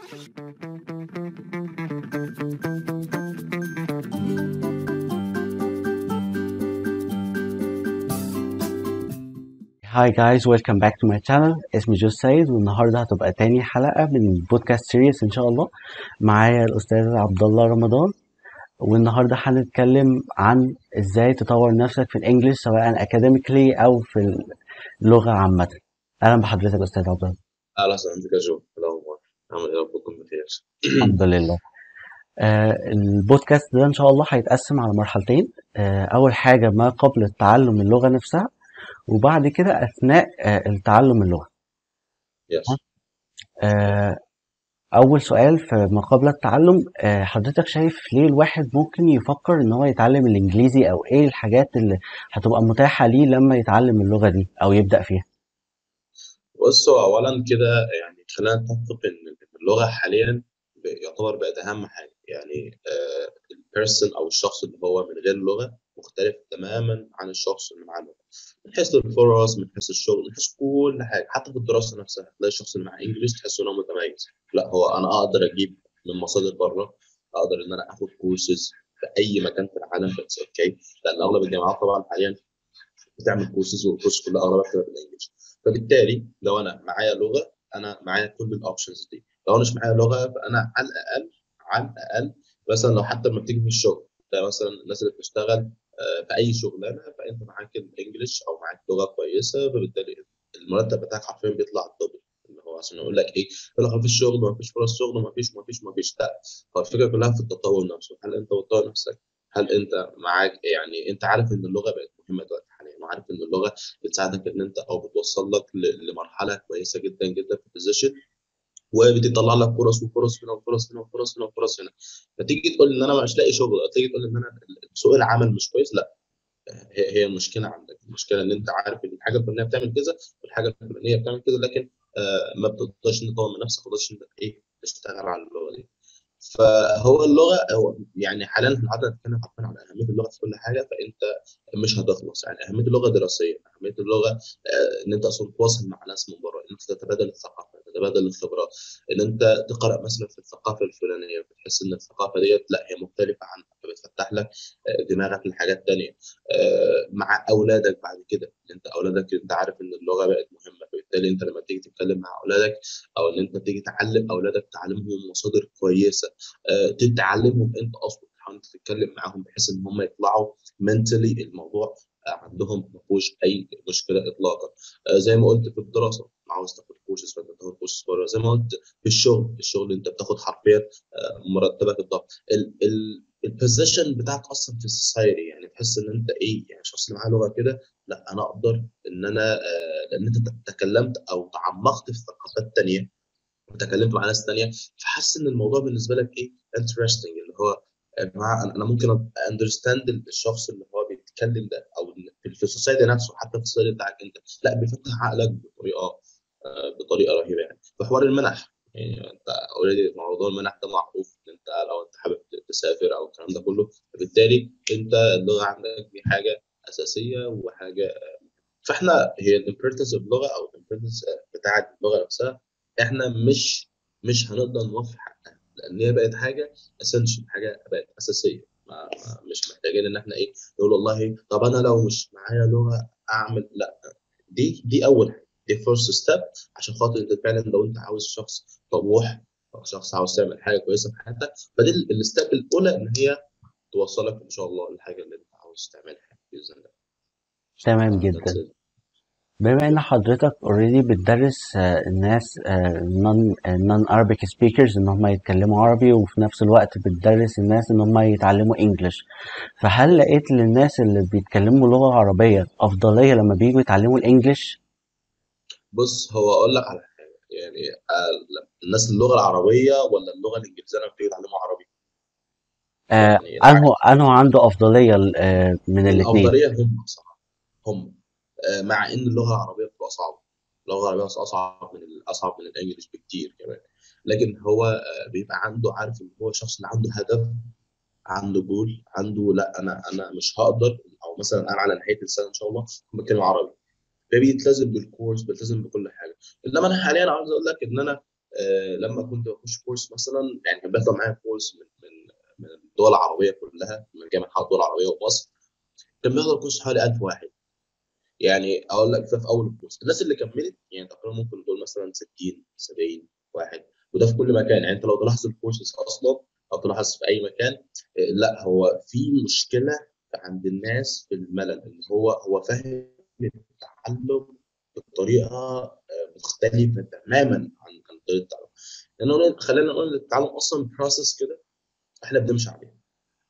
Hi guys welcome back to my channel اسمي جو سيد والنهارده هتبقى تاني حلقة من بودكاست سيريس ان شاء الله معايا الاستاذ عبد الله رمضان والنهارده هنتكلم عن ازاي تطور نفسك في الانجليش سواء اكاديميكلي او في اللغة عامة اهلا بحضرتك استاذ عبد الله اهلا وسهلا بك يا جو إيه الاخبار عامل ايه ربكم بخير الحمد لله آه البودكاست ده ان شاء الله هيتقسم على مرحلتين آه اول حاجة ما قبل تعلم اللغة نفسها وبعد كده اثناء آه التعلم اللغة يس آه، أول سؤال في ما قبل التعلم آه، حضرتك شايف ليه الواحد ممكن يفكر إن هو يتعلم الإنجليزي أو إيه الحاجات اللي هتبقى متاحة ليه لما يتعلم اللغة دي أو يبدأ فيها؟ بصوا اولا كده يعني خلينا نتفق ان اللغه حاليا ب- يعتبر بقت اهم حاجه يعني البيرسون او الشخص اللي هو من غير لغه مختلف تماما عن الشخص اللي معاه لغه من حيث الفرص من حيث الشغل من حيث كل حاجه حتى في الدراسه نفسها تلاقي الشخص اللي معاه انجلش تحس ان هو متميز لا هو انا اقدر اجيب من مصادر بره اقدر ان انا اخد كورسز في اي مكان في العالم بس اوكي لان اغلب الجامعات طبعا حاليا بتعمل كورسز والكورس كلها اغلبها بتبقى بالانجلش فبالتالي لو انا معايا لغه انا معايا كل الاوبشنز دي لو انا مش معايا لغه فانا على الاقل على الاقل مثلا لو حتى لما بتيجي في الشغل ده مثلا الناس اللي بتشتغل آه، في اي شغلانه فانت معاك الانجليش او معاك لغه كويسه فبالتالي المرتب بتاعك حرفيا بيطلع الدبل اللي هو عشان اقول لك ايه يقول لك مفيش شغل ومفيش فرص شغل ومفيش ومفيش ومفيش لا هو الفكره كلها في التطور نفسه هل انت بتطور نفسك هل انت معاك يعني انت عارف ان اللغه بقت مهمه دلوقتي حاليا وعارف ان اللغه بتساعدك ان انت او بتوصل لك ل- لمرحله كويسه جدا جدا في البوزيشن وبتطلع لك فرص وفرص هنا وفرص هنا وفرص هنا وفرص هنا فتيجي تقول ان انا مش لاقي شغل او تيجي تقول ان انا سوق العمل مش كويس لا هي هي المشكله عندك المشكله ان انت عارف ان الحاجه الفلانيه بتعمل كذا والحاجه الفلانيه بتعمل كذا لكن آه، ما بتقدرش انت تطور من نفسك ما بتقدرش انت ايه تشتغل على اللغه دي فهو اللغه هو يعني حاليا احنا قعدنا نتكلم حرفيا على اهميه اللغه في كل حاجه فانت مش هتخلص يعني اهميه اللغه دراسيه اهميه اللغه آه، ان انت اصلا تتواصل مع ناس من بره ان انت تتبادل الثقافه تتبادل الخبرات ان انت تقرا مثلا في الثقافه الفلانيه بتحس ان الثقافه ديت لا هي مختلفه عنك فبتفتح لك آه، دماغك لحاجات تانية آه، مع اولادك بعد كده ان انت اولادك انت عارف ان اللغه بقت مهمه فبالتالي انت لما تيجي تتكلم مع اولادك او ان انت تيجي تعلم اولادك تعلمهم مصادر كويسه آه، تتعلمهم انت اصلا تحاول انت تتكلم معاهم بحيث ان هم يطلعوا منتلي الموضوع آه، عندهم ما فيهوش اي مشكله اطلاقا آه، زي ما قلت في الدراسه عاوز تاخد كورسز فانت بتاخد كورسز بره زي ما قلت في الشغل الشغل انت بتاخد حرفيا آه، مرتبك الضعف البوزيشن بتاعك اصلا في السوسايتي يعني تحس ان انت ايه يعني الشخص اللي معاه لغه كده لا انا اقدر ان انا آه، لان انت تكلمت او تعمقت في ثقافات تانية وتكلمت مع ناس تانية فحاسس ان الموضوع بالنسبه لك ايه انترستنج اللي هو يا جماعه انا أنا ممكن اندرستاند الشخص اللي هو بيتكلم ده او في في السوسايتي نفسه حتى في السوسايتي بتاعك انت لا بيفتح عقلك بطريقه آه، بطريقه رهيبه يعني في حوار المنح يعني انت اوريدي موضوع المنح ده معروف ان انت لو انت حابب تسافر او الكلام ده كله فبالتالي انت اللغه عندك دي حاجه اساسيه وحاجه فاحنا هي الامبورتنس اللغه او الامبورتنس بتاعه اللغه نفسها احنا مش مش هنقدر نوفي حقها لان هي بقت حاجه اسينشال حاجه بقت اساسيه ما ما- مش محتاجين ان احنا ايه نقول والله طب انا لو مش معايا لغه اعمل لا دي دي اول حاجه دي فيرست ستيب عشان خاطر انت فعلا لو انت عاوز شخص طموح او شخص عاوز تعمل حاجه كويسه في حياتك فدي الستيب الاولى ان هي توصلك ان شاء الله للحاجه اللي انت عاوز تعملها باذن الله تمام That's جدا it. بما ان حضرتك اوريدي بتدرس آه، الناس نون نون Arabic سبيكرز ان هم يتكلموا عربي وفي نفس الوقت بتدرس الناس ان هم يتعلموا انجلش فهل لقيت للناس اللي بيتكلموا لغة عربية افضلية لما بييجوا يتعلموا الانجليش بص هو اقول لك على حاجه يعني آه، الناس اللغه العربيه ولا اللغه الانجليزيه لما بتيجي يتعلموا عربي آه يعني انه انه عنده افضلية آه من الاثنين الافضليه هم بصراحه هم آه، مع ان اللغه العربيه بتبقى صعبه اللغه العربيه اصعب من ال- اصعب من الانجليش بكتير كمان لكن هو آه، بيبقى عنده عارف ان هو الشخص اللي عنده هدف عنده جول عنده لا انا انا مش هقدر او مثلا انا على نهايه السنه ان شاء الله بتكلم عربي فبيلتزم بالكورس بيلتزم بكل حاجه انما انا حاليا عاوز اقول لك ان انا آه، لما كنت بخش كورس مثلا يعني كان بيطلع معايا كورس من من من الدول العربيه كلها من جامعه الدول العربيه ومصر كان بيحضر كورس حوالي 1000 واحد يعني اقول لك ده في اول الكورس الناس اللي كملت يعني تقريبا ممكن دول مثلا 60 70 واحد وده في كل مكان يعني انت لو تلاحظ الكورسز اصلا او تلاحظ في اي مكان آه، لا هو في مشكله عند الناس في الملل ان هو هو فاهم التعلم بطريقه آه، مختلفه تماما عن عن طريقه التعلم لان خلينا نقول التعلم اصلا بروسس كده احنا بنمشي عليه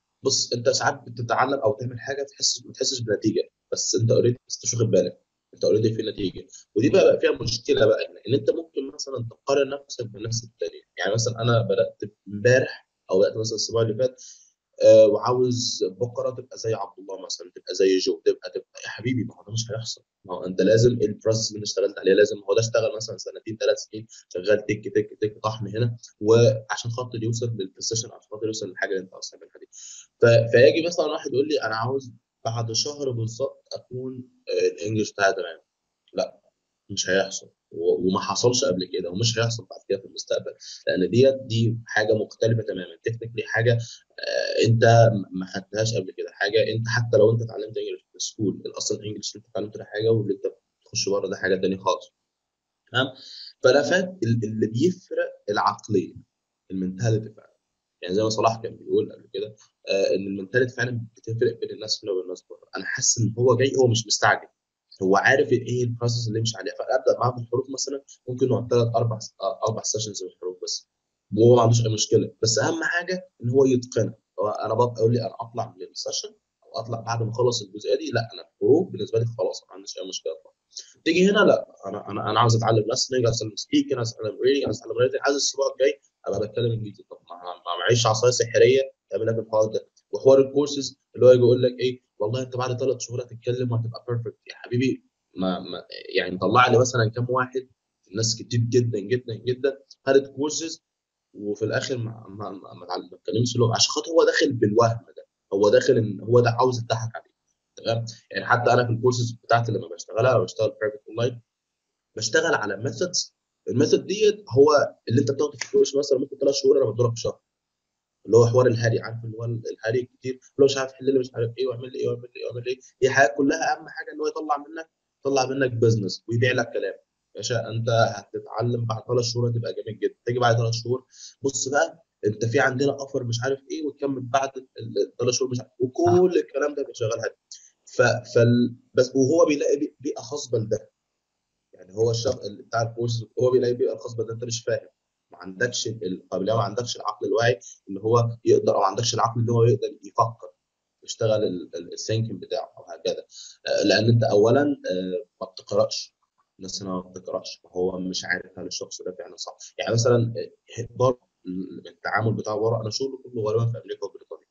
بص انت ساعات بتتعلم او تعمل حاجه تحس ما تحسش بنتيجه بس انت اوريدي بس مش واخد بالك انت اوريدي في نتيجه ودي بقى, بقى فيها مشكله بقى ان, ان انت ممكن مثلا تقارن نفسك بالناس التانيه يعني مثلا انا بدات امبارح او بدات مثلا الاسبوع اللي فات آه وعاوز بكره تبقى زي عبد الله مثلا تبقى زي جو تبقى تبقى يا حبيبي ما هو ده مش هيحصل ما هو انت لازم البروسس اللي انت اشتغلت عليه لازم هو ده اشتغل مثلا سنتين ثلاث سنين شغال تك تك تك طحن هنا وعشان خاطر يوصل للبوزيشن عشان خاطر يوصل للحاجه اللي انت عاوز تعملها دي فيجي مثلا واحد يقول لي انا عاوز بعد شهر بالظبط اكون آه، الانجليش بتاعي تمام لا مش هيحصل وما حصلش قبل كده ومش هيحصل بعد كده في المستقبل لان ديت دي حاجه مختلفه تماما تكنيكلي حاجه آه، انت ما خدتهاش قبل كده حاجه انت حتى لو انت اتعلمت انجلش في السكول اصلا الانجلش اللي انت اتعلمته ده حاجه واللي انت تخش بره ده حاجه ثانيه خالص تمام فلفات اللي بيفرق العقليه المنتاليتي فعلا يعني زي ما صلاح كان بيقول قبل كده آه ان المنتاليتي فعلا بتفرق بين الناس هنا والناس بره انا حاسس ان هو جاي هو مش مستعجل هو عارف ايه البروسيس اللي يمشي عليها فابدا معاه بالحروف مثلا ممكن نقعد ثلاث اربع اربع سيشنز بالحروف بس وهو ما عندوش اي مشكله بس اهم حاجه ان هو يتقنها هو انا بقى اقول لي انا اطلع من السيشن او اطلع بعد ما اخلص الجزئيه دي لا انا الحروف بالنسبه لي خلاص ما عنديش اي مشكله خالص تيجي هنا لا انا انا انا عاوز اتعلم لسننج عاوز اتعلم سبيكنج عاوز اتعلم ريدنج عاوز اتعلم ريدنج عايز الاسبوع الجاي ابقى بتكلم انجليزي طب ما ما معيش عصايه سحريه تعمل لك الحوار ده وحوار الكورسز اللي هو يجي يقول لك ايه والله انت بعد ثلاث شهور هتتكلم وهتبقى بيرفكت يا حبيبي ما, ما يعني طلع لي مثلا كام واحد ناس كتير جدا جدا جدا خدت كورسز وفي الاخر ما ما ما, ما اتكلمش له عشان خاطر هو داخل بالوهم ده هو داخل ان هو ده عاوز يضحك عليه تمام يعني حتى انا في الكورسز بتاعتي لما بشتغلها بشتغل برايفت اونلاين بشتغل على ميثودز الميثود ديت هو اللي انت بتاخده في الكورس مثلا ممكن ثلاث شهور انا بديلك في شهر اللي هو حوار الهري عارف اللي هو الهري كتير اللي هو مش عارف يحل لي مش عارف ايه واعمل لي ايه واعمل لي ايه واعمل لي ايه هي حاجات كلها اهم حاجه ان هو يطلع منك يطلع منك بزنس ويبيع لك كلام يا باشا انت هتتعلم بعد ثلاث شهور هتبقى جميل جدا تيجي بعد ثلاث شهور بص بقى انت في عندنا اوفر مش عارف ايه وتكمل بعد الثلاث شهور مش عارف وكل الكلام ده بيشغل هري ف فال بس وهو بيلاقي بيئه خصبه لده يعني هو الشخص بتاع الكورس هو بيلاقي بيئه خصبه ده انت مش فاهم ما عندكش القابليه ما عندكش العقل الواعي اللي هو يقدر او ما عندكش العقل اللي هو يقدر يفكر يشتغل الثينكينج بتاعه او هكذا لان انت اولا ما بتقراش الناس ما بتقراش هو مش عارف هل الشخص ده فعلا صح يعني مثلا بره التعامل بتاع بره انا شغلي كله غالبا في امريكا وبريطانيا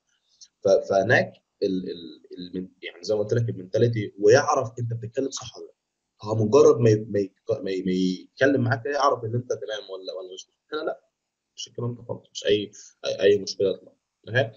فهناك ال ال يعني زي ما قلت لك المنتاليتي ويعرف انت بتتكلم صح ولا لا هو مجرد ما ما ما يتكلم معاك يعرف ان انت تمام ولا ولا مش انا لا مش الكلام ده خالص مش اي اي مشكله تطلع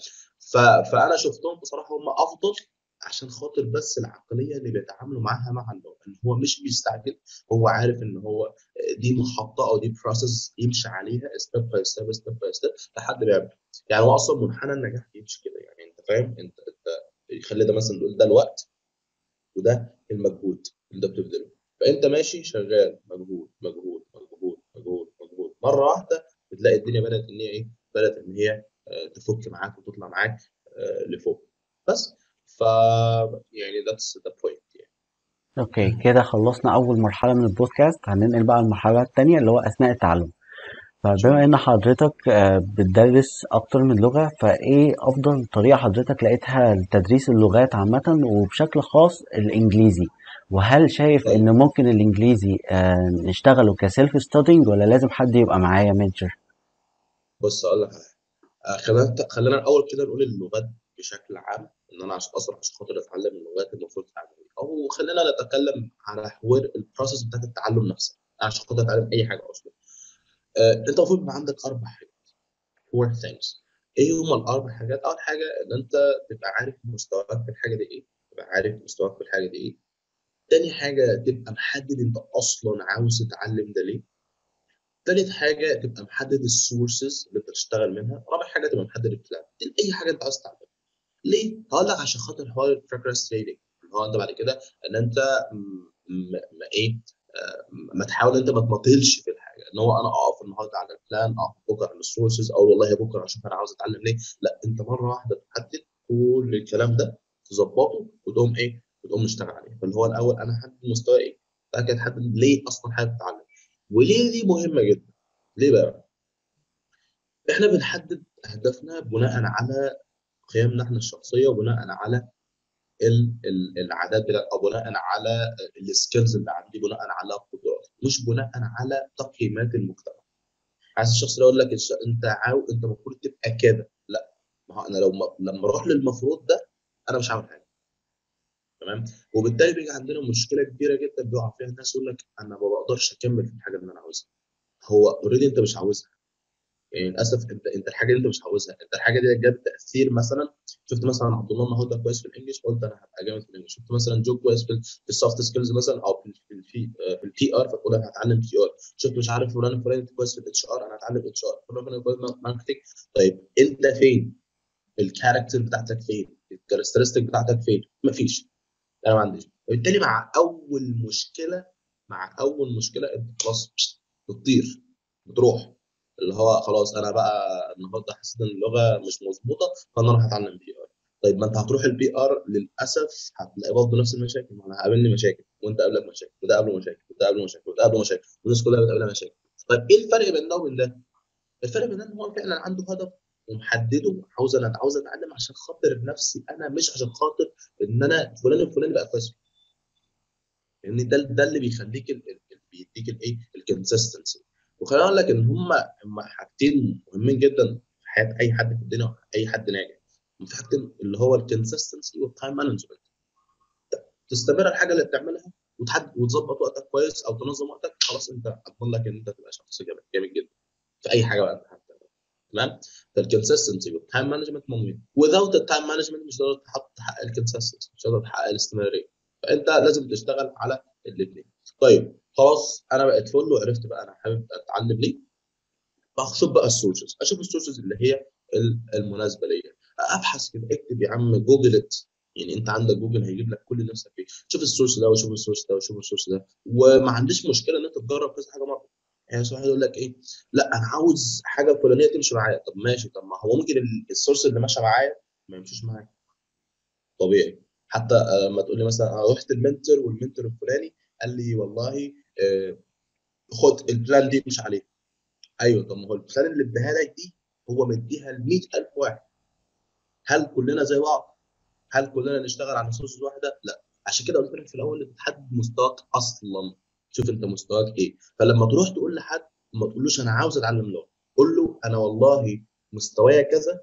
فانا شفتهم بصراحه هم افضل عشان خاطر بس العقليه اللي بيتعاملوا معاها مع اللغه ان هو مش بيستعجل هو عارف ان هو دي محطه او دي بروسس يمشي عليها ستيب باي ستيب ستيب باي ستيب لحد ما يعمل يعني هو اصلا منحنى النجاح يمشي كده يعني انت فاهم انت انت يخلي ده مثلا نقول ده الوقت وده المجهود اللي انت بتبذله فانت ماشي شغال مجهود مجهود مجهود مجهود مجهود مره واحده بتلاقي الدنيا بدات ان هي ايه بدات ان هي تفك معاك وتطلع معاك لفوق بس ف يعني ذاتس ذا بوينت يعني اوكي كده خلصنا اول مرحله من البودكاست هننقل بقى المرحله الثانيه اللي هو اثناء التعلم فبما ان حضرتك بتدرس اكتر من لغه فايه افضل طريقه حضرتك لقيتها لتدريس اللغات عامه وبشكل خاص الانجليزي وهل شايف طيب. ان ممكن الانجليزي نشتغله كسيلف ستادينج ولا لازم حد يبقى معايا منتور بص اقول لك خلينا خلينا الاول كده نقول اللغات بشكل عام ان انا عشان اصلا عشان خاطر اتعلم اللغات المفروض اتعلم او خلينا نتكلم على حوار البروسيس بتاعت التعلم نفسها عشان خاطر اتعلم اي حاجه اصلا آه، انت المفروض يبقى عندك اربع حاجات four things ايه هما الاربع حاجات اول حاجه ان انت تبقى عارف مستواك في الحاجه دي ايه تبقى عارف مستواك في الحاجه دي ايه تاني حاجه تبقى محدد انت اصلا عاوز تتعلم ده ليه تالت حاجه تبقى محدد السورسز اللي انت تشتغل منها رابع حاجه تبقى محدد البلان اي حاجه انت عايز تعملها ليه؟ هقول لك عشان خاطر حوار البروكراستينينج اللي هو انت بعد كده ان انت ما ايه ما تحاول انت ما تمطلش في الحاجه ان هو انا اقف النهارده على البلان اقف بكره على السورسز او والله بكره اشوف انا عاوز اتعلم ليه لا انت مره واحده تحدد كل الكلام ده تظبطه وتقوم ايه وتقوم نشتغل عليه فاللي هو الاول انا احدد مستوى ايه بعد كده تحدد ليه اصلا حابب تتعلم وليه دي مهمه جدا ليه بقى احنا بنحدد اهدافنا بناء على قيمنا احنا الشخصيه وبناء على العادات بتاعت او بناء على السكيلز اللي عندي بناء على قدراتي مش بناء على تقييمات المجتمع عايز الشخص اللي يقول لك انت عاو انت المفروض تبقى كده لا ما هو انا لو ما... لما اروح للمفروض ده انا مش هعمل حاجه تمام وبالتالي بيجي عندنا مشكله كبيره جدا بيقع فيها الناس يقول لك انا ما بقدرش اكمل في الحاجه اللي انا عاوزها هو اوريدي انت مش عاوزها يعني للاسف انت انت الحاجه اللي انت مش عاوزها انت الحاجه دي جاب تاثير مثلا شفت مثلا عبد الله النهارده كويس في الانجليش قلت انا هبقى جامد في الانجليش شفت مثلا جو كويس في, في السوفت سكيلز مثلا او في في في, في البي ار فتقول انا هتعلم بي ار شفت مش عارف فلان الفلاني كويس في الاتش ار انا هتعلم اتش ار فلان كويس في ماركتنج طيب انت فين؟ الكاركتر بتاعتك فين؟ الكاركترستيك بتاعتك فين؟ مفيش انا ما عنديش وبالتالي مع اول مشكله مع اول مشكله انت خلاص بتطير بتروح اللي هو خلاص انا بقى النهارده حسيت ان اللغه مش مظبوطه فانا اروح اتعلم بي ار طيب ما انت هتروح البي ار للاسف هتلاقي برضه نفس المشاكل ما انا هقابلني مشاكل وانت قابلك مشاكل وده قابله مشاكل وده قابله مشاكل وده قابله مشاكل والناس كلها بتقابلها مشاكل طيب ايه الفرق بين ده وبين ده؟ الفرق بين ده ان هو فعلا عنده هدف ومحدده عاوز انا عاوز اتعلم عشان خاطر نفسي انا مش عشان خاطر ان انا فلان الفلاني بقى كويس لان ده ده اللي بيخليك ال ال بيديك الايه الكونسستنسي وخليني اقول لك ان هم هم حاجتين مهمين جدا في حياه اي حد في الدنيا اي حد ناجح في حاجتين اللي هو الكونسستنسي والتايم مانجمنت تستمر الحاجه اللي بتعملها وتحدد وتظبط وقتك كويس او تنظم وقتك خلاص انت اضمن لك ان انت تبقى شخص جامد جامد جدا في اي حاجه بقى انت هتعملها تمام فالكونسستنسي والتايم مانجمنت مهم without التايم مانجمنت مش هتقدر تحقق الكونسستنسي مش هتقدر تحقق الاستمراريه فانت لازم تشتغل على الاثنين طيب خلاص انا بقيت فل وعرفت بقى انا حابب اتعلم ليه بشوف بقى السورسز اشوف السورسز اللي هي المناسبه ليا ابحث كده اكتب يا عم جوجل ات يعني انت عندك جوجل هيجيب لك كل اللي نفسك فيه شوف السورس ده وشوف السورس ده وشوف السورس ده وما عنديش مشكله ان انت تجرب كذا حاجه مره يعني واحد يقول لك ايه لا انا عاوز حاجه فلانيه تمشي معايا طب ماشي طب ما هو ممكن السورس اللي ماشي معايا ما يمشيش معايا طبيعي حتى لما تقول لي مثلا انا رحت المنتور والمنتور الفلاني قال لي والله خد البلان دي مش عليه ايوه طب ما هو البلان اللي اداها لك دي هو مديها ل 100000 واحد هل كلنا زي بعض؟ هل كلنا نشتغل على سورس واحده؟ لا عشان كده قلت لك في الاول انت تحدد مستواك اصلا شوف انت مستواك ايه فلما تروح تقول لحد ما تقولوش انا عاوز اتعلم لغه قول له انا والله مستوايا كذا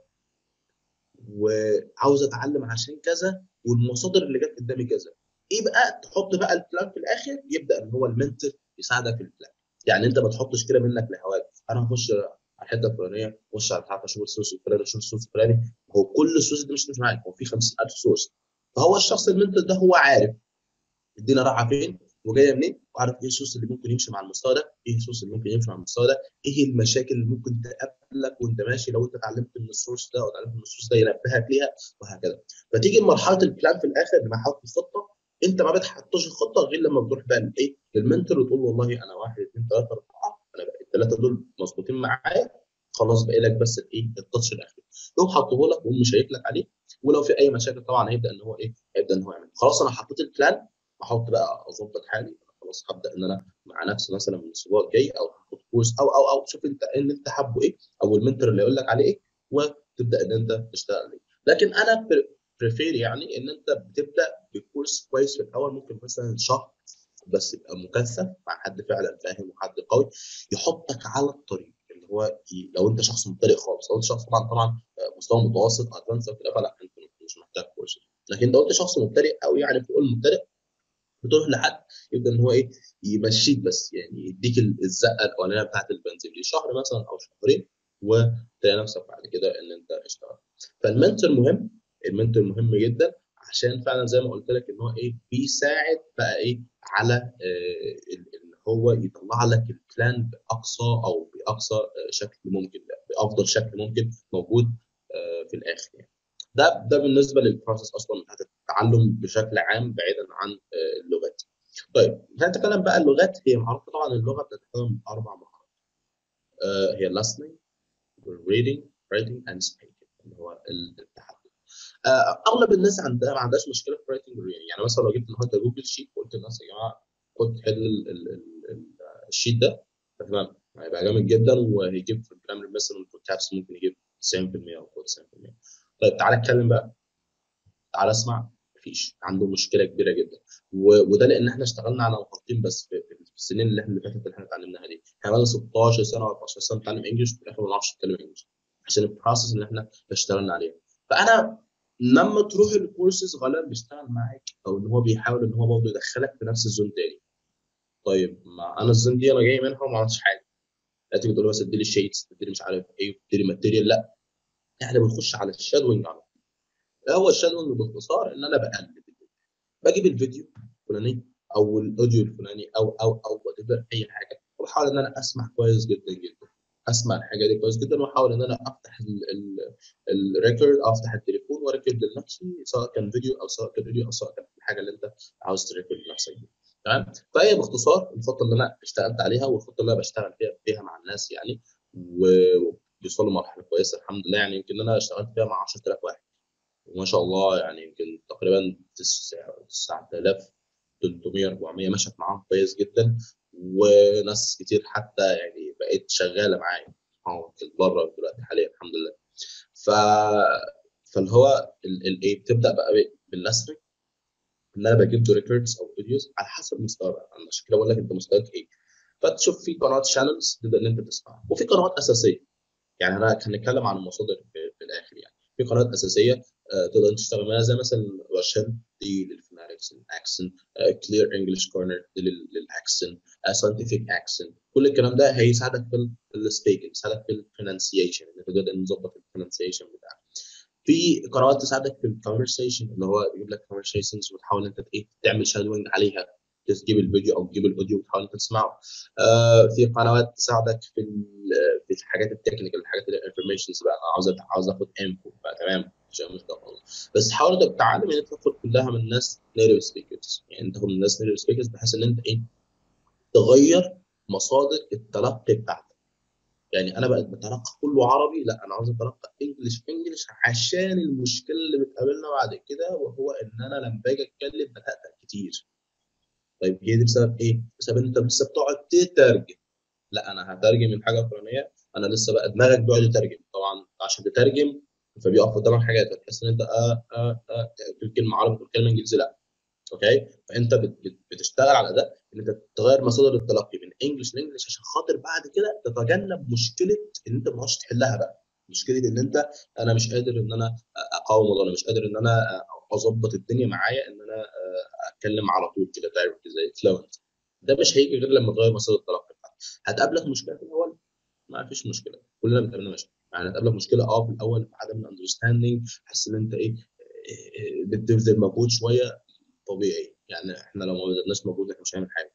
وعاوز اتعلم عشان كذا والمصادر اللي جت قدامي كذا ايه بقى تحط بقى البلان في الاخر يبدا ان هو المنتور يساعدك في البلان يعني انت ما تحطش كده منك لهواك انا هخش على الحته الفلانيه اخش على الحلقه اشوف السورس الفلاني اشوف السورس الفلاني هو كل السورس دي مش معاك هو في 50000 سورس فهو الشخص المنتور ده هو عارف الدنيا رايحه فين وجايه منين وعارف ايه السورس اللي ممكن يمشي مع المستوى ده ايه السورس اللي ممكن يمشي مع المستوى ده ايه المشاكل اللي ممكن تقابلك وانت ماشي لو انت اتعلمت من السورس ده او اتعلمت من السورس ده ينبهك ليها وهكذا فتيجي لمرحله البلان في الاخر لمرحله الخطه انت ما بتحطش الخطه غير لما بتروح بقى لايه للمنتور وتقول والله انا واحد اثنين ثلاثه اربعه انا بقى الثلاثه دول مظبوطين معايا خلاص باقي لك بس الايه التاتش الاخير يقوم حاطه لك ويقوم مشيك لك عليه ولو في اي مشاكل طبعا هيبدا ان هو ايه هيبدا ان هو يعمل خلاص انا حطيت البلان احط بقى اظبط حالي خلاص هبدا ان انا مع نفسي مثلا من الاسبوع الجاي او هاخد كورس او او او شوف انت ان انت حابه ايه او المنتور اللي يقول لك عليه ايه وتبدا ان انت تشتغل عليه لكن انا بريفير يعني ان انت بتبدا بكورس كويس في الاول ممكن مثلا شهر بس يبقى مكثف مع حد فعلا فاهم وحد قوي يحطك على الطريق اللي هو لو انت شخص مبتدئ خالص لو انت شخص طبعا طبعا مستوى متوسط ادفانس كده فلا انت مش محتاج كورس لكن لو انت شخص مبتدئ او يعني فوق المبتدئ بتروح لحد يبدا ان هو ايه يمشيك بس يعني يديك الزقه الاولانيه بتاعت البنزين لشهر مثلا او شهرين وتلاقي نفسك بعد كده ان انت اشتغلت فالمنتور مهم المنتور مهم جدا عشان فعلا زي ما قلت لك ان هو ايه بيساعد بقى ايه على آه ان هو يطلع لك البلان باقصى او باقصى آه، شكل ممكن بافضل شكل ممكن موجود آه، في الاخر يعني ده ده بالنسبه للبروسيس اصلا بتاعت التعلم بشكل عام بعيدا عن آه، اللغات طيب هنتكلم بقى اللغات هي معروفه طبعا اللغه بتتكلم باربع مهارات آه، هي listening reading writing and speaking اللي هو التحدث آه، اغلب الناس عندها ما عندهاش مشكله في writing reading يعني مثلا لو جبت النهارده جوجل شيت وقلت للناس يا جماعه خد حل ال- ال- ال- ال- الشيت ده تمام هيبقى جامد جدا وهيجيب في الجرامر مثلا في الكابس ممكن يجيب 90% او فوق 90% طيب تعالى اتكلم بقى تعالى اسمع مفيش عنده مشكله كبيره جدا و- وده لان احنا اشتغلنا على مهارتين بس في في السنين اللي احنا اللي فاتت اللي احنا اتعلمناها دي احنا بقالنا 16 سنه و 14 سنه بنتعلم انجلش وفي الاخر ما بنعرفش نتكلم انجلش عشان البروسيس اللي احنا اشتغلنا عليها فانا لما تروح الكورسز غالبا بيشتغل معاك او ان هو بيحاول ان هو برضه يدخلك في نفس الزون تاني طيب ما انا الزون دي انا جاي منها وما عملتش حاجه لا تيجي تقول لي بس اديلي شيتس اديلي مش عارف ايه اديلي ماتيريال لا احنا بنخش على الشادوينج على طول هو الشادوينج باختصار ان انا بقلب بجيب الفيديو الفلاني او الاوديو الفلاني او او او whatever اي حاجه وبحاول ان انا اسمع كويس جدا جدا اسمع الحاجه دي كويس جدا واحاول ان انا افتح الريكورد او افتح التليفون واريكورد لنفسي سواء كان فيديو او سواء كان فيديو او سواء كان الحاجه اللي انت عاوز تريكورد لنفسك دي تمام فهي باختصار الخطه اللي انا اشتغلت عليها والخطه اللي انا بشتغل فيها فيها مع الناس يعني وبيوصلوا لمرحله كويسه الحمد لله يعني يمكن انا اشتغلت فيها مع 10000 واحد وما شاء الله يعني يمكن تقريبا 9300 400 مشت معاهم كويس جدا وناس كتير حتى يعني بقيت شغاله معايا معاهم بره دلوقتي حاليا الحمد لله ف فاللي هو الايه بتبدا بقى بالنسر ان انا بجيب له ريكوردز او فيديوز على حسب مستواك انا عشان كده بقول لك انت مستواك ايه فتشوف في قنوات شانلز تبدا ان انت تسمعها وفي قنوات اساسيه يعني انا هنتكلم عن المصادر في, في الاخر يعني في قنوات اساسيه آه، تقدر تشتغل معاها زي مثلا روشن دي للفوناتكس الاكسن كلير انجلش كورنر دي للاكسن ساينتفك اكسن كل الكلام ده هيساعدك في السبيكنج يساعدك في البرونسيشن ان انت تقدر نظبط البرونسيشن بتاعك في قنوات تساعدك في الكونفرسيشن اللي هو يجيب لك كونفرسيشنز وتحاول انت ايه تعمل شادوينج عليها تجيب الفيديو او تجيب الاوديو وتحاول انت تسمعه آه في قنوات تساعدك في في الحاجات التكنيكال الحاجات الانفورميشنز بقى انا عاوز عاوز اخد انفو تمام عشان مش خالص بس حاول انت تتعلم ان انت تاخد كلها من ناس نيتيف سبيكرز يعني انت تاخد من ناس نيتيف سبيكرز بحيث ان انت ايه تغير مصادر التلقي بتاعتك يعني انا بقيت بتلقى كله عربي لا انا عاوز اتلقى انجلش انجلش عشان المشكله اللي بتقابلنا بعد كده وهو ان انا لما باجي اتكلم بتأتأ كتير طيب هي دي بسبب ايه؟ بسبب ان انت لسه بتقعد تترجم لا انا هترجم الحاجه الفلانيه انا لسه بقى دماغك بيقعد يترجم طبعا عشان تترجم فبيقف قدامك حاجات فتحس ان انت اه اه اه تقول كلمه عربي تقول كلمه انجليزي لا اوكي فانت بت- بت- بتشتغل على ده ان انت تغير مصادر التلقي من انجلش لانجلش عشان خاطر بعد كده تتجنب مشكله ان انت ما تعرفش تحلها بقى مشكله ان انت انا مش قادر ان انا اقاوم ولا انا مش قادر ان انا اظبط الدنيا معايا ان انا اتكلم على طول كده دايركت زي فلوينت ده مش هيجي غير لما تغير مصادر التلقي بتاعتك هتقابلك مشكله في الاول ما فيش مشكله كلنا بتقابلنا مشكله يعني هتقابلك مشكله اه في الاول في عدم الاندرستاندنج تحس ان انت ايه إيه، بتبذل مجهود شويه طبيعي يعني احنا لو ما بذلناش مجهود احنا مش هنعمل حاجه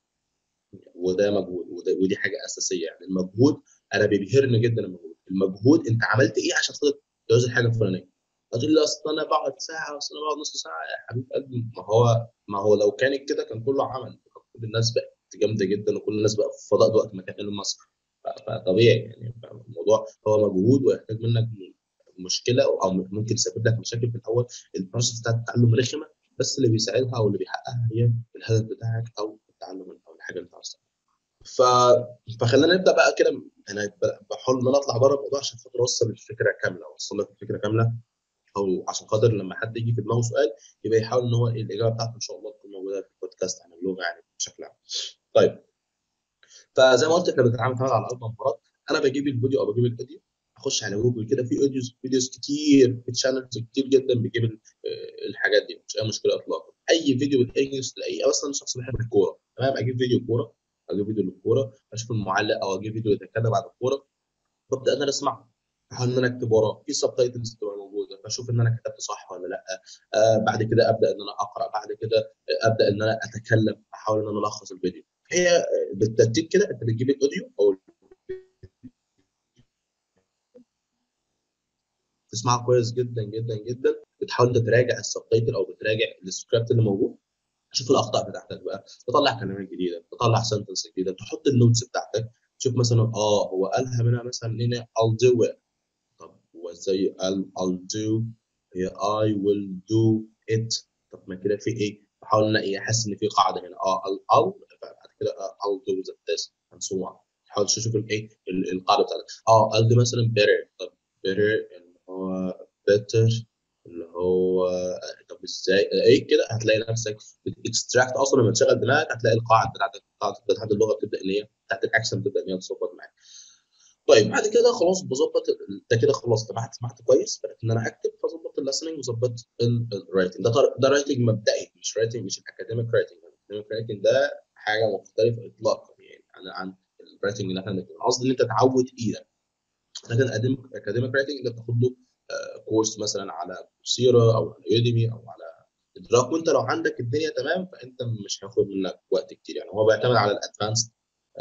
وده مجهود وده ودي حاجه اساسيه يعني المجهود انا بيبهرني جدا المجهود المجهود انت عملت ايه عشان خاطر تعوز الحاجه الفلانيه هتقول لي اصل انا بقعد ساعه اصل انا بقعد نص ساعه يا حبيب قلبي ما هو ما هو لو كانت كده كان كله عمل كل الناس بقت جامده جدا وكل الناس بقى في فضاء وقت ما كان مصر ف- فطبيعي يعني الموضوع هو مجهود ويحتاج منك مشكله او ممكن يسبب لك مشاكل في الاول البروسيس بتاعت التعلم رخمه بس اللي بيساعدها او اللي بيحققها هي الهدف بتاعك او التعلم او الحاجه اللي انت عاوز تعملها. ف... فخلينا نبدا بقى كده انا ب- بحاول ان انا اطلع بره الموضوع عشان خاطر اوصل الفكره كامله اوصل لك الفكره كامله او عشان خاطر لما حد يجي في دماغه سؤال يبقى يحاول ان هو الاجابه بتاعته ان شاء الله تكون موجوده في البودكاست عن اللغه يعني بشكل عام. طيب فزي ما قلت احنا بنتعامل على اربع مهارات انا بجيب الفيديو او بجيب الاوديو اخش على جوجل كده في فيديوز فيديوز كتير في تشانلز كتير جدا بتجيب ال- آه، الحاجات دي مش اي مشكله اطلاقا اي فيديو بالانجلش تلاقيه اصلا شخص بيحب الكوره تمام اجيب فيديو كوره اجيب فيديو للكوره اشوف المعلق او اجيب فيديو يتكلم عن الكوره ببدا ان انا اسمعه احاول ان انا اكتب وراه في سب تايتلز تبقى موجوده بشوف ان انا كتبت صح ولا لا آه بعد كده ابدا ان انا اقرا بعد كده ابدا ان انا اتكلم احاول ان انا الخص الفيديو هي بالترتيب كده انت بتجيب الاوديو او تسمعها كويس جدا جدا جدا بتحاول انت تراجع السبتايتل او بتراجع السكريبت اللي موجود تشوف الاخطاء بتاعتك بقى تطلع كلمات جديده تطلع سنتنس جديده تحط النوتس بتاعتك تشوف مثلا اه هو قالها منها مثلا هنا I'll do it طب هو ازاي قال I'll do هي I will do it طب ما كده في ايه بحاول ان ايه احس ان في قاعده هنا اه I'll, I'll بعد كده uh, I'll do this and so on تحاول تشوف الايه القاعده بتاعتك اه I'll do مثلا better طب better اللي هو better اللي هو طب ازاي ايه كده هتلاقي نفسك بتكستراكت اصلا لما تشغل دماغك هتلاقي القاعده بتاعتك بتاعت اللغه بتبدا ان هي بتاعت الاكسنت بتبدا ان هي تظبط معاك طيب بعد كده خلاص بظبط انت كده خلاص سمعت سمعت كويس بدات ان انا اكتب فظبط الليسننج وظبطت الرايتنج ده ده رايتنج مبدئي مش رايتنج مش الاكاديميك رايتنج الاكاديميك رايتنج ده حاجه مختلفه اطلاقا يعني عن عن الرايتنج اللي احنا بنتكلم قصدي ان انت تعود ايدك لكن اكاديميك رايتنج انت بتاخد له كورس مثلا على كورسيرا او على يوديمي او على ادراك وانت لو عندك الدنيا تمام فانت مش هياخد منك وقت كتير يعني هو بيعتمد على الادفانس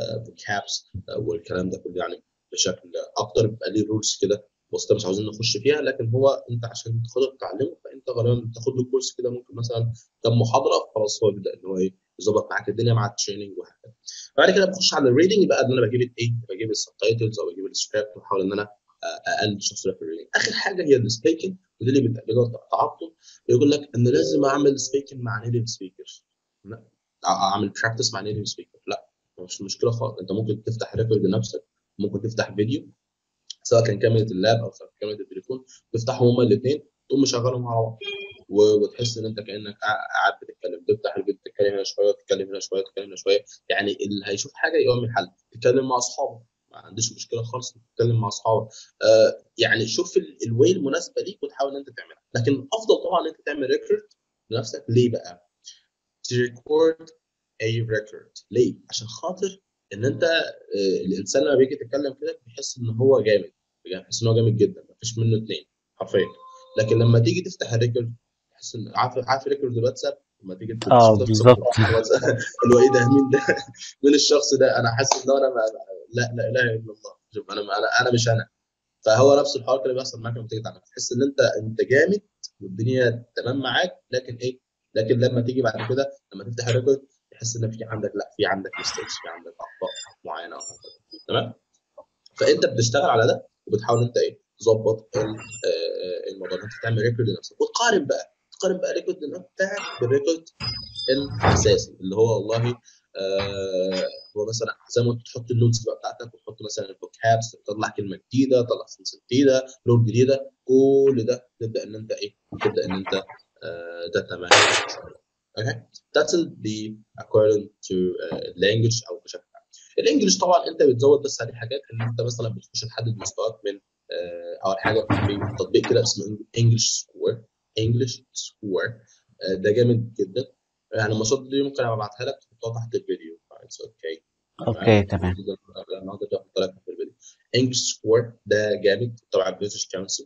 فوكابس والكلام ده كله يعني بشكل اكتر بيبقى ليه رولز كده بسيطه مش عاوزين نخش فيها لكن هو انت عشان تاخده تتعلمه فانت غالبا بتاخد له كورس كده ممكن مثلا كم محاضره خلاص هو بيبدا ان هو ايه يظبط معاك الدنيا مع التريننج وهكذا بعد كده بخش على الريدنج بقى ان انا بجيب الايه بجيب السبتايتلز او بجيب السكريبت واحاول ان انا اقل شخصيه في الريدنج اخر حاجه هي السبيكنج ودي اللي بتقابلها تعطل يقول لك ان لازم اعمل سبيكنج مع نيتيف سبيكر لا اعمل براكتس مع نيتيف سبيكر لا مش مشكله خالص انت ممكن تفتح ريكورد لنفسك ممكن تفتح فيديو سواء كان كاميرا اللاب او سواء كاميرا التليفون تفتحهم هما الاثنين تقوم مشغلهم مع بعض وتحس ان انت كانك قاعد بتتكلم تفتح الفيديو تتكلم هنا شويه وتتكلم هنا شويه وتتكلم هنا شويه يعني اللي هيشوف حاجه يقوم الحل تتكلم مع اصحابك ما عنديش مشكله خالص تتكلم مع اصحابك آه يعني شوف الواي المناسبه ليك وتحاول ان انت تعملها لكن الافضل طبعا ان انت تعمل ريكورد لنفسك ليه بقى؟ تريكورد اي ريكورد ليه؟ عشان خاطر ان انت آه الانسان لما بيجي يتكلم كده بيحس ان هو جامد بيحس ان هو جامد جدا مفيش منه اثنين حرفيا لكن لما تيجي تفتح الريكورد تحس ان عارف عارف ريكورد الواتساب لما تيجي اه بالظبط اللي هو ايه ده مين ده مين الشخص ده انا حاسس ان انا ما لا لا اله الا الله شوف انا انا انا مش انا فهو نفس الحوار كده بيحصل معاك لما تيجي تعمل تحس ان انت انت جامد والدنيا تمام معاك لكن ايه لكن لما تيجي بعد كده لما تفتح الريكورد تحس ان في عندك لا في عندك ميستيكس في عندك اخطاء معينه تمام فانت بتشتغل على ده وبتحاول انت ايه تظبط الموضوع انت تعمل ريكورد لنفسك وتقارن بقى تقارن بقى الريكورد بتاعك بالريكورد الاساسي اللي هو والله آه هو مثلا زي ما انت تحط النوتس بقى بتاعتك وتحط مثلا الفوكابس تطلع كلمه جديده تطلع سنس جديده لون جديده كل ده تبدا ان انت ايه تبدا ان انت آه ده تمام اوكي that's the according to uh, language او بشكل عام الانجليش طبعا انت بتزود بس عليه حاجات ان انت مثلا بتخش تحدد مستواك من اول حاجه في تطبيق كده اسمه انجلش سكور انجلش سكور ده جامد جدا يعني المصادر دي ممكن ابعتها لك تحطها تحت الفيديو اتس اوكي اوكي تمام النهارده هحطها لك تحت الفيديو انجلش سكور ده جامد طبعا بريتش كونسل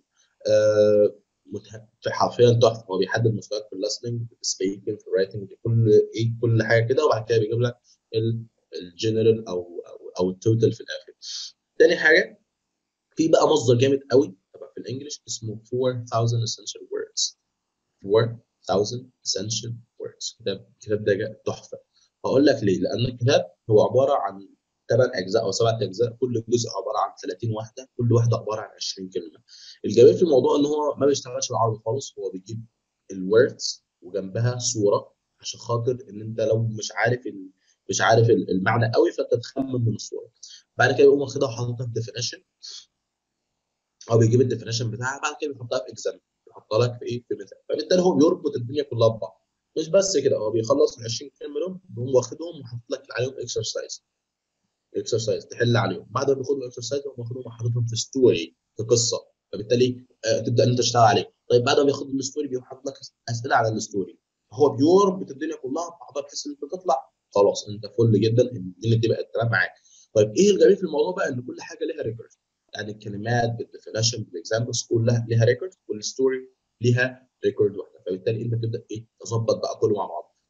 حرفيا تحفه هو بيحدد مستواك في الليسننج في السبيكنج في الرايتنج في كل ايه كل حاجه كده وبعد كده بيجيب لك الجنرال او او, أو التوتال في الاخر تاني حاجه في بقى مصدر جامد قوي طبعا في الانجليش اسمه 4000 essential words 4000 essential words كتاب الكتاب ده تحفه هقول لك ليه لان الكتاب هو عباره عن ثمان اجزاء او سبعة اجزاء كل جزء عباره عن 30 واحده كل واحده عباره عن 20 كلمه الجميل في الموضوع ان هو ما بيشتغلش بالعربي خالص هو بيجيب الوردز وجنبها صوره عشان خاطر ان انت لو مش عارف مش عارف المعنى قوي فانت تخمن من الصوره بعد كده يقوم واخدها وحاططها في ديفينيشن او بيجيب الديفينيشن بتاعها بعد كده بيحطها في اكزامبل بيحطها لك في ايه في مثال فبالتالي هو بيربط الدنيا كلها ببعض مش بس كده هو بيخلص ال 20 كلمه دول بيقوم واخدهم وحاطط لك عليهم اكسرسايز اكسرسايز تحل عليهم بعد ما بياخدوا الاكسرسايز يقوم واخدهم وحاططهم في ستوري في قصه فبالتالي آه تبدا انت تشتغل عليه طيب بعد ما ياخد الستوري بيقوم حاطط لك اسئله على الستوري هو بيربط الدنيا كلها ببعضها بحيث ان انت تطلع خلاص انت فل جدا الدنيا دي بقت تمام معاك طيب ايه الجميل في الموضوع بقى ان كل حاجه ليها ريكورد يعني الكلمات بالديفينيشن بالاكزامبلز كلها ليها ريكورد والستوري ليها ريكورد واحده فبالتالي انت تبدا ايه تظبط بقى كله مع بعض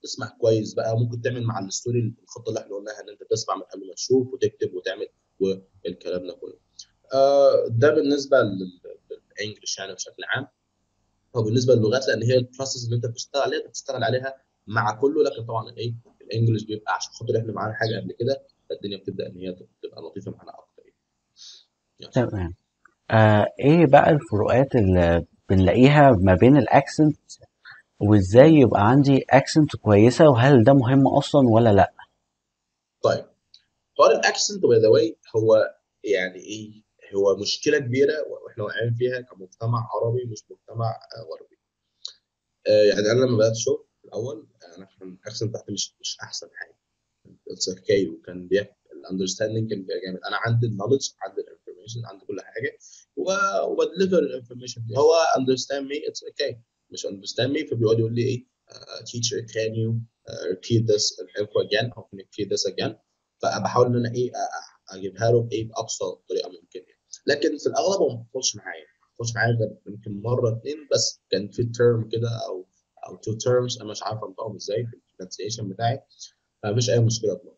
تسمع كويس بقى ممكن تعمل مع الستوري الخطه اللي احنا قلناها ان انت تسمع من قبل ما تشوف وتكتب وتعمل والكلام ده كله آه ده بالنسبه للانجلش يعني بشكل عام او بالنسبه للغات لان هي البروسيس اللي انت بتشتغل عليها انت بتشتغل عليها مع كله لكن طبعا الايه الانجلش بيبقى عشان خاطر احنا معانا حاجه قبل كده فالدنيا بتبدا ان هي تبقى لطيفه معانا اكتر يعني. تمام آه ايه بقى الفروقات اللي بنلاقيها ما بين الاكسنت وازاي يبقى عندي اكسنت كويسه وهل ده مهم اصلا ولا لا طيب حوار الاكسنت باي ذا واي هو يعني ايه هو مشكله كبيره واحنا واقعين فيها كمجتمع عربي مش مجتمع غربي آه يعني انا لما بدات شغل في الاول انا كان الاكسنت بتاعتي مش مش احسن حاجه اتس اوكي وكان الاندرستاندنج كان جامد انا عندي النولج عندي الانفورميشن عندي كل حاجه وبدليفر الانفورميشن هو اندرستاند مي اتس اوكي مش اندرستاند مي فبيقعد يقول لي ايه تيتشر كان يو repeat this info again او repeat this again فبحاول ان انا ايه اجيبها له بايه باقصى طريقه ممكنه لكن في الاغلب هو ما بيحصلش معايا ما بيحصلش معايا غير يمكن مره اتنين بس كان في ترم كده او او تو تيرمز انا مش عارف انطقهم ازاي في البرونسيشن بتاعي فمفيش اي مشكله اطلاقا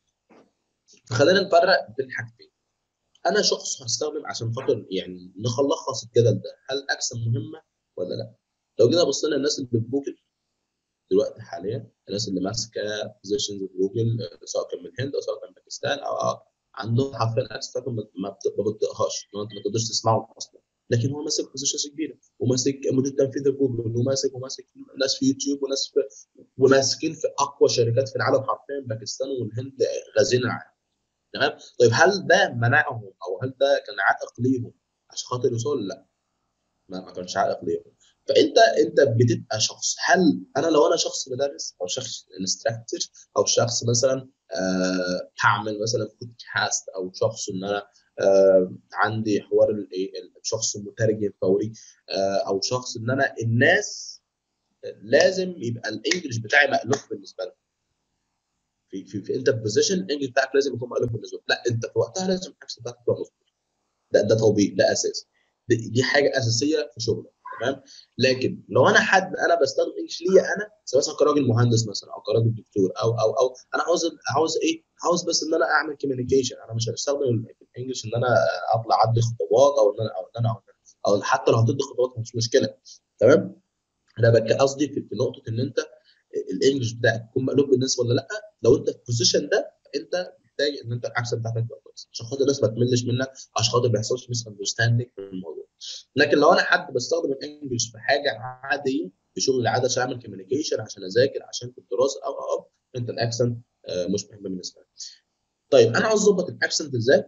فخلينا نفرق بين حاجتين انا شخص هستخدم عشان خاطر يعني نخلص الجدل ده هل اكسن مهمه ولا لا لو جينا بصينا الناس اللي في جوجل دلوقتي حاليا الناس اللي ماسكه بوزيشنز في جوجل سواء كان من الهند او سواء كان من باكستان او عندهم حرفيا اكسس ما بتطيقهاش لو انت ما تقدرش تسمعهم اصلا لكن هو ماسك بوزيشنز كبيره وماسك مدير تنفيذي في جوجل وماسك وماسك ناس في يوتيوب وناس في وماسكين في اقوى شركات في العالم حرفيا باكستان والهند غازين العالم تمام طيب هل ده منعهم او هل ده كان عائق ليهم عشان خاطر يوصلوا لا ما, ما كانش عائق ليهم فانت انت بتبقى شخص هل انا لو انا شخص بدرس او شخص انستراكتور او شخص مثلا آه هعمل مثلا بودكاست او شخص ان انا آه عندي حوار الايه شخص مترجم فوري آه او شخص ان انا الناس لازم يبقى الانجليش بتاعي مألوف بالنسبه لهم في في, في انت في بوزيشن الانجليش بتاعك لازم يكون مألوف بالنسبه لك لا انت في وقتها لازم الاكسنت بتاعك تبقى مظبوط ده ده طبيعي ده اساس دي, دي حاجه اساسيه في شغلك تمام لكن لو انا حد انا بستخدم انجلش ليا انا سواء مثلا كراجل مهندس مثلا او كراجل دكتور او او او انا عاوز عاوز ايه عاوز بس ان انا اعمل كوميونيكيشن انا مش هستخدم الانجلش ان انا اطلع اعدي خطوات او ان انا او ان انا او حتى لو هتدي خطوات مش مشكله تمام انا قصدي في نقطه ان انت الانجلش بتاعك يكون مقلوب بالناس ولا لا لو انت في البوزيشن ده انت محتاج ان انت الاكسنت بتاعتك تبقى كويس عشان خاطر الناس ما تملش منك عشان خاطر ما يحصلش ميس اندرستاندنج في الموضوع لكن لو انا حد بستخدم الانجلش في حاجه عاديه في شغل العاده عشان اعمل كوميونيكيشن عشان اذاكر عشان في الدراسه او او او انت الاكسنت مش مهم بالنسبه لك. طيب انا عاوز اظبط الاكسنت ازاي؟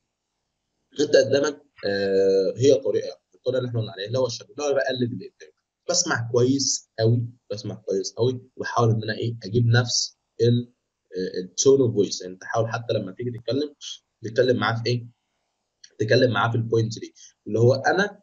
انت قدامك هي طريقه الطريقه اللي احنا قلنا عليها اللي هو الشكل اللي هو بقلد اللي قدامي بسمع كويس قوي بسمع كويس قوي وبحاول ان انا ايه اجيب نفس التون اوف فويس يعني تحاول حتى لما تيجي تتكلم تتكلم معاه في ايه؟ تتكلم معاه في البوينت دي اللي هو انا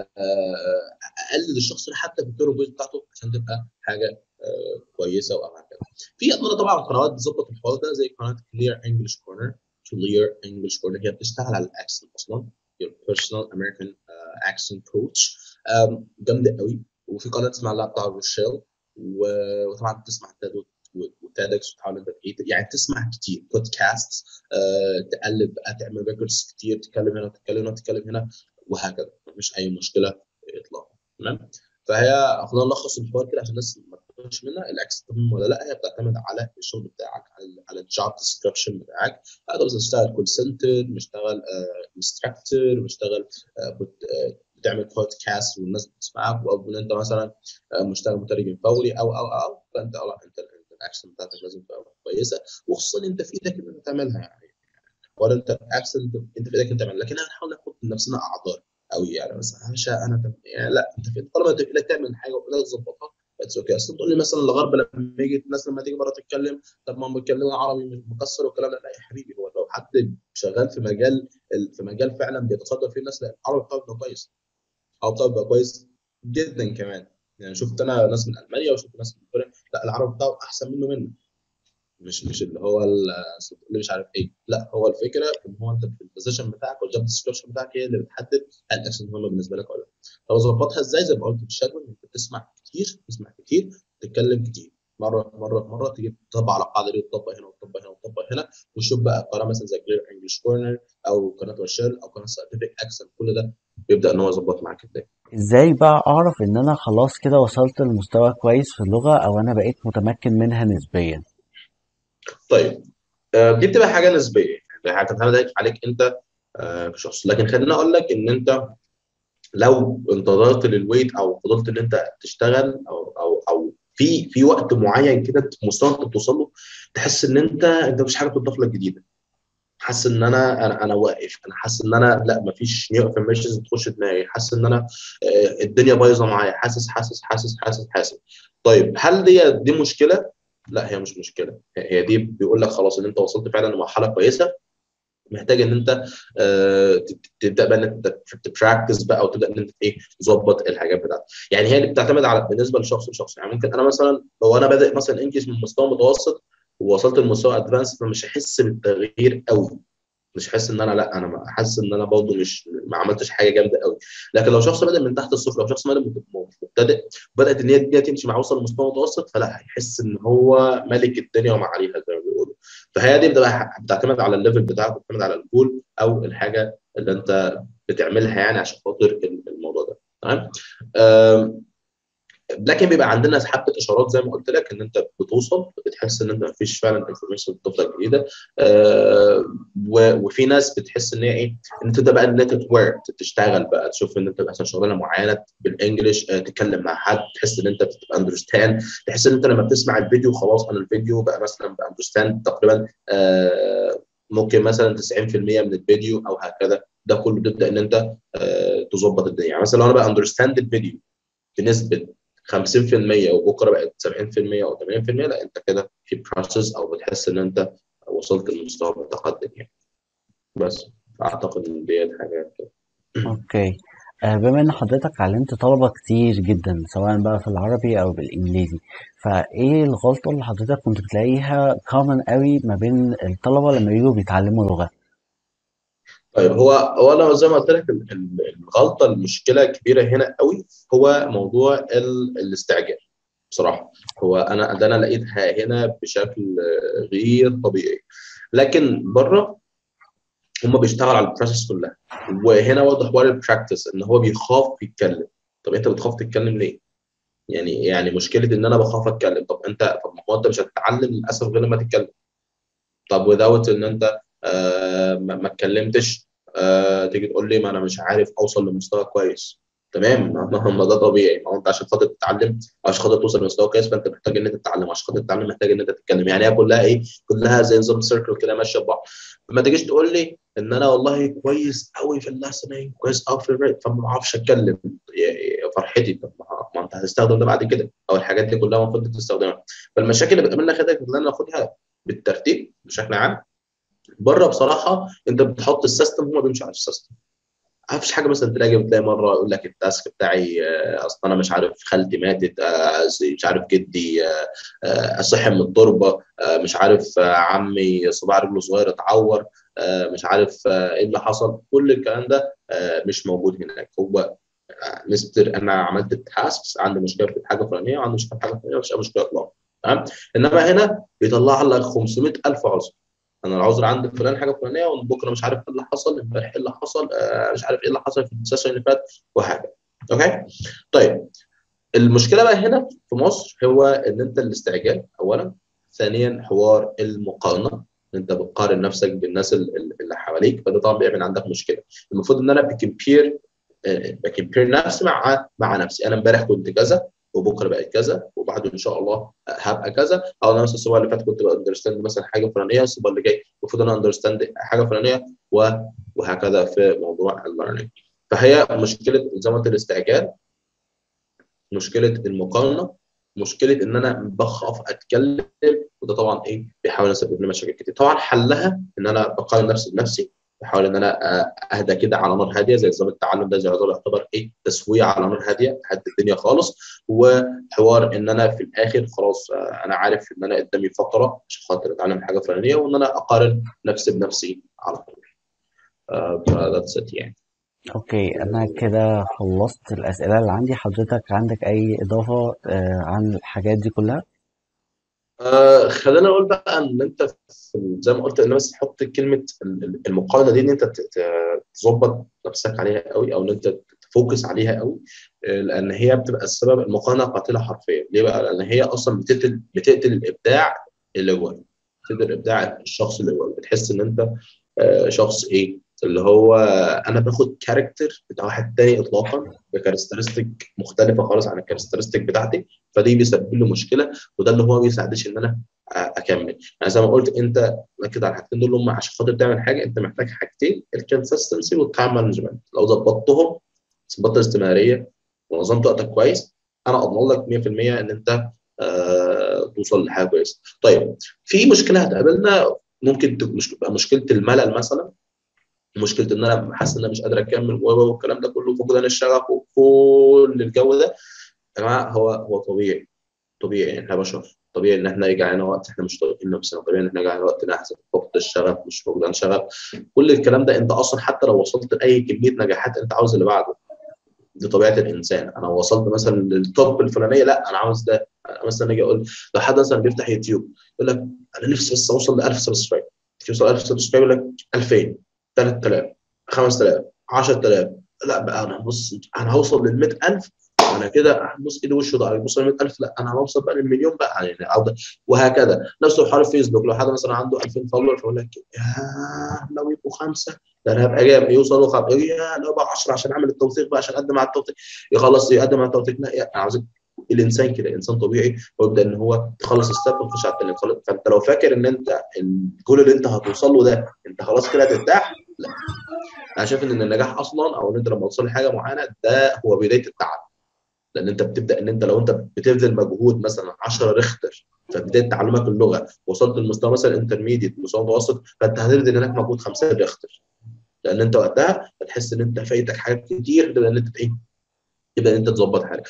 اقلد الشخص ده حتى في التون اوف فويس بتاعته عشان تبقى حاجه كويسه وهكذا. في اطلاع طبعا قنوات بتظبط الحوار ده زي قناه كلير انجلش كورنر كلير انجلش كورنر هي بتشتغل على الاكسنت اصلا بيرسونال امريكان اكسنت كوتش جامده قوي وفي قناه اسمها لا بتاع روشيل وطبعا بتسمع تاد وتادكس وتحاول انت يعني تسمع كتير بودكاست آه، تقلب بقى تعمل ريكوردز كتير تتكلم هنا تتكلم هنا تتكلم هنا وهكذا مفيش اي مشكله اطلاقا تمام فهي خلينا نلخص الحوار كده عشان الناس ما تاخدش منها الاكس مهم ولا لا هي بتعتمد على الشغل بتاعك على على الجوب ديسكربشن بتاعك تقدر تشتغل كول سنتر مشتغل انستراكتور مشتغل بتعمل بودكاست والناس بتسمعك او ان انت مثلا مشتغل مترجم فوري او او او فانت اه انت الاكشن بتاعتك لازم تبقى كويسه وخصوصا انت في ايدك ان انت تعملها يعني ولا انت الاكسنت انت في ايدك انت تعملها لكن احنا نحاول ناخد لنفسنا اعذار قوي يعني مثلا عشان انا تم... يعني لا انت في طالما انت في ايدك تعمل حاجه وفي تظبطها اتس اوكي اصل تقول لي مثلا الغرب لما يجي الناس لما تيجي بره تتكلم طب ما هم بيتكلموا عربي مش مكسر والكلام ده لا يا حبيبي هو لو حد شغال في مجال في مجال فعلا بيتصدر فيه الناس لا العربي بتاعه بيبقى كويس او بتاعه بيبقى كويس جدا كمان يعني شفت انا ناس من المانيا وشفت ناس من كوريا لا العربي بتاعه احسن منه منه مش مش اللي هو اللي مش عارف ايه لا هو الفكره ان هو انت في البوزيشن بتاعك والجوب ديسكربشن بتاعك هي اللي بتحدد هل الاكسنت مهمه بالنسبه لك ولا لا طب اظبطها ازاي زي ما قلت في الشادو انت تسمع كتير تسمع كتير تتكلم كتير مره مره مره تيجي تطبق على القاعده دي وتطبق هنا وتطبق هنا وتطبق هنا وتشوف بقى قناه مثلا زي كلير انجلش كورنر او قناه روشيل او قناه ساينتفك اكسل كل ده بيبدا ان هو يظبط معاك الدنيا ازاي بقى اعرف ان انا خلاص كده وصلت لمستوى كويس في اللغة او انا بقيت متمكن منها نسبيا طيب آه، دي بتبقى حاجه نسبيه يعني حاجه بتعتمد عليك انت آه، كشخص لكن خليني اقول لك ان انت لو انتظرت للويت او فضلت ان انت تشتغل او او او في في وقت معين كده مستوى انت بتوصل له تحس ان انت انت مفيش حاجه بتضاف لك جديده حاسس ان انا انا انا واقف انا حاسس ان انا لا مفيش نيو انفورميشنز بتخش دماغي حاسس ان انا آه، الدنيا بايظه معايا حاسس حاسس حاسس حاسس حاسس طيب هل دي دي مشكله؟ لا هي مش مشكله هي دي بيقول لك خلاص ان انت وصلت فعلا لمرحله كويسه محتاج ان انت آه، تب- تبدا بقى ان انت تبراكتس بقى وتبدا ان انت ايه تظبط الحاجات بتاعتك يعني هي اللي بتعتمد على بالنسبه لشخص لشخص يعني ممكن انا مثلا لو انا بادئ مثلا انجلش من مستوى متوسط ووصلت لمستوى ادفانس فمش هحس بالتغيير قوي مش حاسس ان انا لا انا ما- حاسس ان انا برضه مش ما عملتش حاجه جامده قوي لكن لو شخص بادئ من تحت الصفر لو شخص بادئ مت- مبتدئ بدات ان هي الدنيا تمشي مع وصل لمستوى متوسط فلا هيحس ان هو ملك الدنيا وما عليها زي ما بيقولوا فهي دي بتبقى بتعتمد على الليفل بتاعك بتعتمد على الجول او الحاجه اللي انت بتعملها يعني عشان خاطر الموضوع ده تمام آم، لكن بيبقى عندنا حبه اشارات زي ما قلت لك ان انت بتوصل بتحس ان انت مفيش فعلا انفورميشن بتفضل جديده آه و- وفي ناس بتحس ان هي ايه ان انت تبدا بقى ان انت تورك تشتغل بقى تشوف ان انت مثلا شغلانه معينه بالانجلش آه تتكلم مع حد تحس ان انت بتبقى اندرستاند تحس ان انت لما بتسمع الفيديو خلاص انا الفيديو بقى مثلا باندرستاند تقريبا آه ممكن مثلا 90% من الفيديو او هكذا ده كله تبدا ان انت آه تظبط الدنيا يعني مثلا لو انا بقى اندرستاند الفيديو بنسبه 50% وبكره بقت 70% او 80% لا انت كده في بروسس او بتحس ان انت وصلت لمستوى متقدم يعني بس اعتقد ان دي حاجه كده اوكي آه، بما ان حضرتك علمت طلبة كتير جدا سواء بقى في العربي او بالانجليزي فايه الغلطة اللي حضرتك كنت بتلاقيها common قوي ما بين الطلبة لما يجوا بيتعلموا لغة طيب هو هو انا زي ما قلت لك ال- ال- الغلطه المشكله الكبيره هنا قوي هو موضوع ال- الاستعجال بصراحه هو انا ده انا لقيتها هنا بشكل آه، غير طبيعي لكن بره هم بيشتغلوا على البروسيس كلها وهنا واضح حوار البراكتس ان هو بيخاف يتكلم طب انت بتخاف تتكلم ليه؟ يعني يعني مشكله ان انا بخاف اتكلم طب انت طب ما هو انت مش هتتعلم للاسف غير لما تتكلم طب وداوت ان انت آه ما ما اتكلمتش آه تيجي تقول لي ما انا مش عارف اوصل لمستوى كويس تمام ما ما- ما ده طبيعي ما هو انت عشان خاطر تتعلم عشان خاطر توصل لمستوى كويس فانت محتاج ان انت تتعلم عشان خاطر تتعلم محتاج ان انت تتكلم يعني هي كلها ايه كلها زي نظام سيركل كده ماشيه ببعض فما تجيش تقول لي ان انا والله كويس قوي في اللسننج كويس قوي في الريت فما بعرفش اتكلم يا- يا فرحتي طب ما ما انت هتستخدم ده بعد كده او الحاجات دي كلها المفروض تستخدمها فالمشاكل اللي بتقابلنا كده ان ناخدها بالترتيب بشكل عام بره بصراحه انت بتحط السيستم هم بيمشوا على السيستم مفيش حاجه مثلا تلاقي بتلاقي مره يقول لك التاسك بتاعي آه، اصلا انا مش عارف خالتي ماتت آه، مش عارف جدي آه، آه، صحي من التربه آه، مش عارف آه، عمي صباع رجله صغير اتعور آه، مش عارف آه، ايه اللي حصل كل الكلام ده آه، مش موجود هناك هو آه، مستر انا عملت التاسكس عندي مشكله في الحاجه الفلانيه وعندي مشكله في الحاجه الفلانيه مفيش أي مشكله اطلاقا تمام انما هنا بيطلع لك 500000 عذر انا العذر عندي فلان حاجه فلانيه وبكره مش عارف ايه اللي حصل امبارح ايه اللي حصل آه مش عارف ايه اللي حصل في السيشن اللي فات وهكذا اوكي طيب المشكله بقى هنا في مصر هو ان انت الاستعجال اولا ثانيا حوار المقارنه انت بتقارن نفسك بالناس ال- ال- اللي حواليك فده طبعا بيعمل عندك مشكله المفروض ان انا بكمبير بكمبير نفسي مع مع نفسي انا امبارح كنت كذا وبكره بقيت كذا وبعده ان شاء الله هبقى كذا او انا مثلا الاسبوع اللي فات كنت باندرستاند مثلا حاجه فلانيه الاسبوع اللي جاي المفروض انا اندرستاند حاجه فلانيه و- وهكذا في موضوع الليرنينج فهي مشكله زي ما قلت الاستعجال مشكله المقارنه مشكله ان انا بخاف اتكلم وده طبعا ايه بيحاول يسبب لي مشاكل كتير طبعا حلها ان انا بقارن نفسي بنفسي بحاول ان انا آه، اهدى كده على نار هاديه زي نظام التعلم ده زي نظام يعتبر ايه تسويه على نار هاديه تهدي الدنيا خالص وحوار ان انا في الاخر خلاص آه، انا عارف ان انا قدامي فتره عشان خاطر اتعلم حاجه فلانيه وان انا اقارن نفسي بنفسي على طول ذاتس ات يعني اوكي انا كده خلصت الاسئله اللي عندي حضرتك عندك اي اضافه آه، عن الحاجات دي كلها آه خلينا نقول بقى ان انت في زي ما قلت ان بس تحط كلمه ال- ال- المقارنه دي ان انت ت- ت- تظبط نفسك عليها قوي او ان انت تفوكس عليها قوي آه، لان هي بتبقى السبب المقارنه قاتله حرفيا ليه بقى؟ لان هي اصلا بتقتل بتقتل الابداع اللي جواك بتقتل ابداع الشخص اللي جواك بتحس ان انت آه، شخص ايه اللي هو انا باخد كاركتر بتاع واحد تاني اطلاقا بكاركترستيك مختلفه خالص عن الكاركترستيك بتاعتي فدي بيسبب لي مشكله وده اللي هو ما بيساعدنيش ان انا اكمل يعني زي ما قلت انت ركز على الحاجتين دول هم عشان خاطر تعمل حاجه انت محتاج حاجتين الكونسستنسي والتايم مانجمنت لو ظبطتهم ظبطت الاستمراريه ونظمت وقتك كويس انا اضمن لك 100% ان انت آه توصل لحاجه كويسه طيب في مشكله هتقابلنا ممكن تبقى مشكله الملل مثلا مشكله ان انا حاسس ان انا مش قادر اكمل والكلام ده كله فقدان الشغف وكل الجو ده يا جماعه هو هو طبيعي طبيعي احنا بشر طبيعي ان احنا يجي علينا وقت احنا مش طايقين نفسنا طبيعي ان احنا يجي علينا وقت نحزن فقد الشغف مش فقدان شغف كل الكلام ده انت اصلا حتى لو وصلت لاي كميه نجاحات انت عاوز اللي بعده دي طبيعه الانسان انا وصلت مثلا للتوب الفلانيه لا انا عاوز ده أنا مثلا اجي اقول لو حد مثلا بيفتح يوتيوب يقول لك انا نفسي بس اوصل ل 1000 سبسكرايب توصل 1000 سبسكرايب يقول لك 2000 3000 5000 10000 لا بقى انا بص انا هوصل لل 100000 انا كده بص ايدي وشه ضعيف بص ل 100000 لا انا هوصل بقى للمليون بقى يعني أفضل. وهكذا نفس الحوار في فيسبوك لو حد مثلا عنده 2000 فولور فيقول لك يا لو يبقوا خمسه ده انا هبقى جامد يوصلوا خمسه يا لو بقى 10 عشان اعمل التوثيق بقى عشان اقدم على التوثيق يخلص يقدم على التوثيق لا انا عاوزك الانسان كده انسان طبيعي ويبدا ان هو تخلص ستيب وتخش على التاني فانت لو فاكر ان انت الجول اللي انت هتوصل له ده انت خلاص كده هترتاح لا انا شايف ان النجاح اصلا او ان انت لما توصل لحاجه معينه ده هو بدايه التعب لان انت بتبدا ان انت لو انت بتبذل مجهود مثلا 10 ريختر في بدايه تعلمك اللغه وصلت لمستوى مثلا انترميديت مستوى متوسط فانت هتبذل هناك مجهود 50 ريختر لان انت وقتها هتحس ان انت فايتك حاجات كتير تبدا ان انت ايه تبدا ان انت تظبط حاجه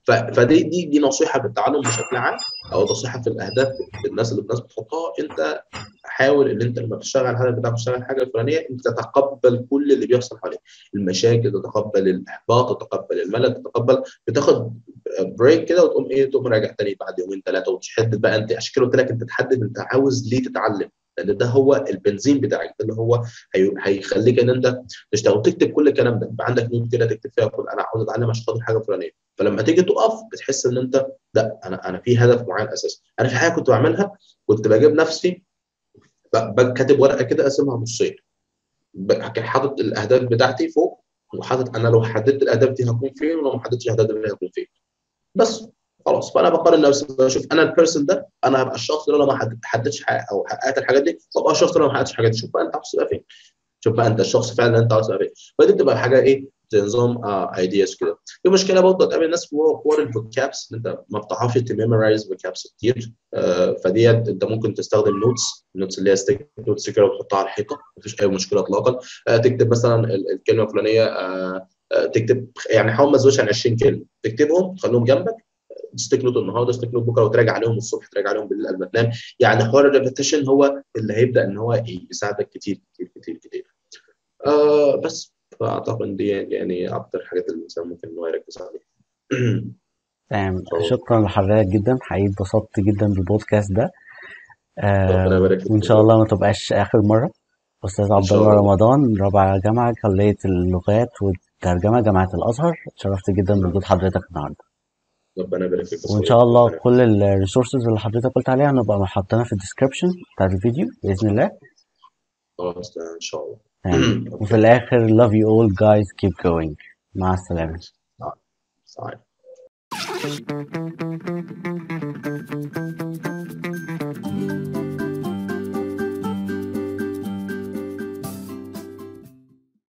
فدي دي دي نصيحه في التعلم بشكل عام او نصيحه في الاهداف الناس اللي الناس بتحطها انت حاول ان انت لما تشتغل على الهدف بتاعك تشتغل الحاجه الفلانيه انت تتقبل كل اللي بيحصل حواليك المشاكل تتقبل الاحباط تتقبل الملل تتقبل بتاخد بريك كده وتقوم ايه تقوم راجع تاني بعد يومين ثلاثه وتحدد بقى انت عشان كده قلت لك انت تحدد انت عاوز ليه تتعلم لان ده هو البنزين بتاعك ده اللي هو هي... هيخليك ان انت تشتغل وتكتب كل الكلام ده يبقى عندك نوت كده تكتب فيها كل انا عاوز اتعلم عشان خاطر حاجه فلانيه فلما تيجي تقف بتحس ان انت لا انا انا في هدف معين اساسا انا في حاجه كنت بعملها كنت بجيب نفسي كاتب ورقه كده اقسمها نصين حاطط الاهداف بتاعتي فوق وحاطط انا لو حددت الاهداف دي هكون فين ولو ما حددتش الاهداف دي هكون فين بس خلاص فانا بقارن نفسي بشوف انا البيرسون ده انا هبقى الشخص اللي لو ما حددتش حاجه او حققت الحاجات دي وابقى الشخص اللي لو ما حققتش الحاجات دي شوف بقى انت عاوز تبقى فين شوف بقى انت الشخص فعلا اللي انت عاوز تبقى فين فدي بتبقى حاجه ايه زي نظام ايدياز كده في مشكله برضه تقابل الناس في حوار الفوكابس ان انت ما بتعرفش تميمورايز فوكابس كتير آه فديت انت ممكن تستخدم نوتس النوتس اللي هي ستيك نوتس كده وتحطها على الحيطه مفيش اي مشكله اطلاقا آه تكتب مثلا الكلمه الفلانيه آه تكتب يعني حاول ما تزودش عن 20 كلمه تكتبهم تخليهم جنبك ستيك نوت النهارده ستيك نوت بكره وتراجع عليهم الصبح تراجع عليهم بالليل قبل ما تنام يعني حوار الريبيتيشن هو اللي هيبدا ان هو يساعدك كتير كتير كتير كتير آه بس فاعتقد دي يعني اكتر الحاجات اللي الانسان ممكن ان هو يركز عليها تمام شكرا لحضرتك جدا حقيقي اتبسطت جدا بالبودكاست ده ربنا آه يبارك فيك وان شاء الله ما تبقاش اخر مره استاذ عبد شاء الله الله. رمضان رابعه جامعه كليه اللغات والترجمه جامعه الازهر اتشرفت جدا بوجود حضرتك النهارده ربنا يبارك فيك يا وان صديقي. شاء الله ربنا كل الريسورسز اللي حضرتك قلت عليها هنبقى محطينها في الديسكربشن بتاعت الفيديو باذن الله خلاص ان شاء الله تمام وفي الاخر love you all guys keep going مع السلامه صحيح